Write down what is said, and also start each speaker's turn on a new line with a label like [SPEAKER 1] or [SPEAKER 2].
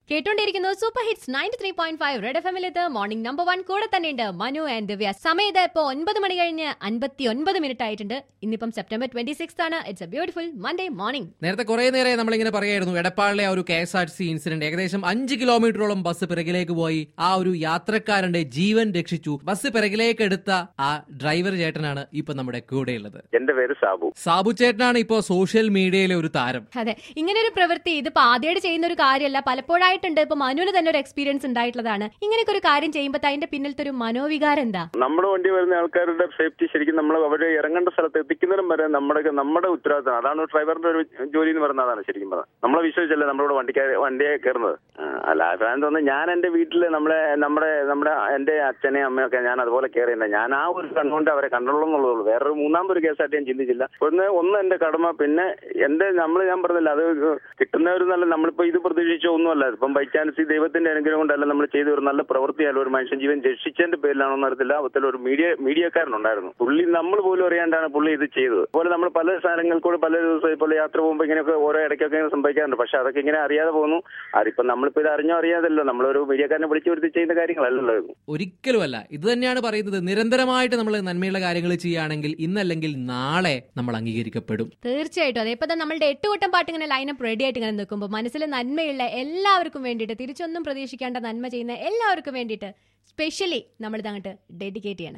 [SPEAKER 1] കേട്ടോണ്ടിരിക്കുന്നു super hits ninety three point five red F എമ്മിലെത്ത് morning number one കൂടെ തന്നെയുണ്ട് Manu and ദിവ്യ സമയത്ത് ഇപ്പോൾ ഒൻപത് മണി കഴിഞ്ഞ് അൻപത്തി ഒൻപത് മിനിറ്റ് ആയിട്ടുണ്ട് ഇന്നിപ്പം സെപ്റ്റംബർ ട്വന്റി സിക്സ് ആണ് it's a beautiful Monday morning
[SPEAKER 2] നേരത്തെ കുറെ നേരെ നമ്മളിങ്ങനെ പറയായിരുന്നു എടപ്പാളിലെ ആ ഒരു K S R T C incident ഏകദേശം അഞ്ച് കിലോമീറ്ററോളം ബസ് പിറകിലേക്ക് പോയി ആ ഒരു യാത്രക്കാരന്റെ ജീവൻ രക്ഷിച്ചു ബസ് പിറകിലേക്ക് എടുത്ത ആ ഡ്രൈവർ ചേട്ടനാണ് ഇപ്പൊ നമ്മുടെ കൂടെയുള്ളത്
[SPEAKER 3] എന്റെ പേര് സാബു
[SPEAKER 2] സാബു ചേട്ടനാണ് ഇപ്പോ സോഷ്യൽ മീഡിയയിലെ ഒരു താരം
[SPEAKER 1] അതെ ഇങ്ങനെ ഒരു പ്രവൃത്തി ഇതിപ്പോ ആദ്യമായിട്ട് ചെയ്യുന്ന ഒരു കാര്യമല്ല പലപ്പോഴായിട്ടുണ്ട് ഇപ്പൊ മനുവിന് തന്നെ ഒരു എക്സ്പീരിയൻസ് ഉണ്ടായിട്ടുള്ളതാണ് ഇങ്ങനെയൊക്കെ ഒരു കാര്യം ചെയ്യുമ്പോൾ അതിന്റെ പിന്നിലത്തെ ഒരു മനോവികാരം എന്താ
[SPEAKER 3] നമ്മുടെ വണ്ടി വരുന്ന ആൾക്കാരുടെ സേഫ്റ്റി ശരിക്കും നമ്മൾ അവരെ ഇറങ്ങേണ്ട സ്ഥലത്ത് എത്തിക്കുന്നതിനും വരെ നമ്മുടെ നമ്മുടെ ഉത്തരവാദിത്തം അതാണ് ഡ്രൈവറിന്റെ ഒരു ജോലി എന്ന് പറയുന്നത് അതാണ് ശരിക്കും പറഞ്ഞത് നമ്മളെ വിശ്വസിച്ചല്ലേ നമ്മളോട് വണ്ടിക്കാർ വണ്ടിയെ കയറുന്നത് ആ, അല്ല അഭിപ്രായം തോന്നുന്നു ഞാൻ എന്റെ വീട്ടില് നമ്മളെ നമ്മുടെ നമ്മുടെ എന്റെ അച്ഛനെയും അമ്മയൊക്കെ ഞാൻ അതുപോലെ കയറിയില്ല ഞാൻ ആ ഒരു കണ്ണുകൊണ്ട് അവരെ കണ്ടുള്ളൂ എന്നുള്ളൂ വേറൊരു മൂന്നാമതൊരു കേസായിട്ട് ഞാൻ ചിന്തിച്ചില്ല ഒന്ന് ഒന്ന് എന്റെ കടമ പിന്നെ എന്റെ നമ്മൾ ഞാൻ പറഞ്ഞില്ല അത് കിട്ടുന്ന ഒരു നല്ല നമ്മളിപ്പോ ഇത് പ്രതീക്ഷിച്ചോ ഒന്നുമല്ല ഇപ്പം ബൈ ചാൻസ് ഈ ദൈവത്തിന്റെ അനുഗ്രഹം കൊണ്ടല്ല നമ്മൾ ചെയ്ത ഒരു നല്ല പ്രവൃത്തിയല്ല ഒരു മനുഷ്യൻ ജീവൻ രക്ഷിച്ചതിന്റെ പേരിലാണോ എന്നറിയത്തില്ല അവത്തിൽ ഒരു മീഡിയ മീഡിയക്കാരനുണ്ടായിരുന്നു പുള്ളി നമ്മൾ പോലും അറിയാണ്ടാണ് പുള്ളി ഇത് ചെയ്തത് അതുപോലെ നമ്മൾ പല സ്ഥലങ്ങളിൽ കൂടെ പല ദിവസം ഇപ്പോൾ യാത്ര പോകുമ്പോൾ ഇങ്ങനെയൊക്കെ ഓരോ ഇടയ്ക്കൊക്കെ ഇങ്ങനെ സംഭവിക്കാറുണ്ട് പക്ഷെ അതൊക്കെ ഇങ്ങനെ അറിയാതെ പോകുന്നു അതിപ്പോ നമ്മളിപ്പോ ഇത് അറിഞ്ഞോ അറിയാതല്ലോ നമ്മളൊരു മീഡിയക്കാരനെ വിളിച്ചു വരുത്തി ചെയ്യുന്ന കാര്യങ്ങളല്ലല്ലോ ഇത്
[SPEAKER 2] ഒരിക്കലുമല്ല ഇത് തന്നെയാണ് പറയുന്നത് നിരന്തരമായിട്ട് നമ്മൾ നന്മയുള്ള കാര്യങ്ങൾ ചെയ്യുകയാണെങ്കിൽ ഇന്നല്ലെങ്കിൽ നാളെ നമ്മൾ അംഗീകരിക്കപ്പെടും
[SPEAKER 1] തീർച്ചയായിട്ടും അതെ ഇപ്പൊ ദാ നമ്മളുടെ എട്ട് വട്ടം പാട്ട് ഇങ്ങനെ ലൈനപ്പ് റെഡി ആയിട്ട് ഇങ്ങനെ നിൽക്കുമ്പോൾ മനസ്സിൽ നന്മയുള്ള എല്ലാവർക്കും വേണ്ടിയിട്ട് തിരിച്ചൊന്നും പ്രതീക്ഷിക്കേണ്ട നന്മ ചെയ്യുന്ന എല്ലാവർക്കും വേണ്ടിയിട്ട് സ്പെഷ്യലി നമ്മൾ ഇത് അങ്ങോട്ട് ഡെഡിക്കേറ്റ് ചെയ്യണം